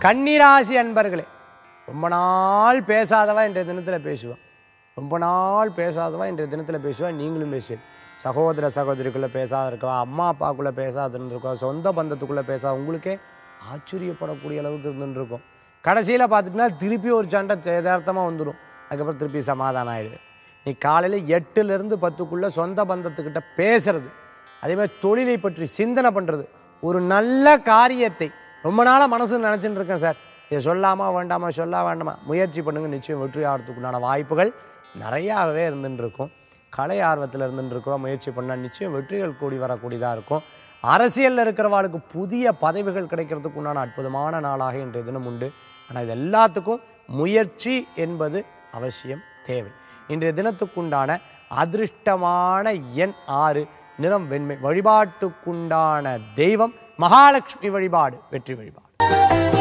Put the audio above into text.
கன்னிராசி அன்பர்களே ரொம்ப நாள் பேசாதவா இன்றைய தினத்தில் பேசுவான் ரொம்ப நாள் பேசாதவா இன்றைய தினத்தில் பேசுவா நீங்களும் பேசுவீங்க சகோதர சகோதரிக்குள்ளே பேசாத இருக்கவா அம்மா அப்பாக்குள்ளே பேசாத இருந்திருக்கா சொந்த பந்தத்துக்குள்ளே பேசாத உங்களுக்கே ஆச்சரியப்படக்கூடிய அளவுக்கு இருந்துருக்கும் கடைசியில் பார்த்துட்டுனா திருப்பி ஒரு சண்டை யதார்த்தமாக வந்துடும் அதுக்கப்புறம் திருப்பி சமாதானம் ஆயிடுது நீ காலையில் எட்டுலேருந்து பத்துக்குள்ளே சொந்த பந்தத்துக்கிட்ட பேசுறது அதே மாதிரி தொழிலை பற்றி சிந்தனை பண்ணுறது ஒரு நல்ல காரியத்தை ரொம்ப நாளாக மனசு நினச்சிட்டு இருக்கேன் சார் இதை சொல்லாமா வேண்டாமா சொல்ல வேண்டாமா முயற்சி பண்ணுங்க நிச்சயம் வெற்றி ஆகிறதுக்குண்டான வாய்ப்புகள் நிறையாவே இருந்துட்டு இருக்கும் கலை ஆர்வத்தில் இருந்துட்டு இருக்கிறோம் முயற்சி பண்ணால் நிச்சயம் வெற்றிகள் கூடி வரக்கூடியதாக இருக்கும் அரசியலில் இருக்கிறவாளுக்கு புதிய பதவிகள் கிடைக்கிறதுக்கு உண்டான அற்புதமான நாளாக இன்றைய தினம் உண்டு ஆனால் இது எல்லாத்துக்கும் முயற்சி என்பது அவசியம் தேவை இன்றைய தினத்துக்குண்டான அதிர்ஷ்டமான எண் ஆறு நிறம் வெண்மை வழிபாட்டுக்குண்டான தெய்வம் மகாலட்சுமி வழிபாடு வெற்றி வழிபாடு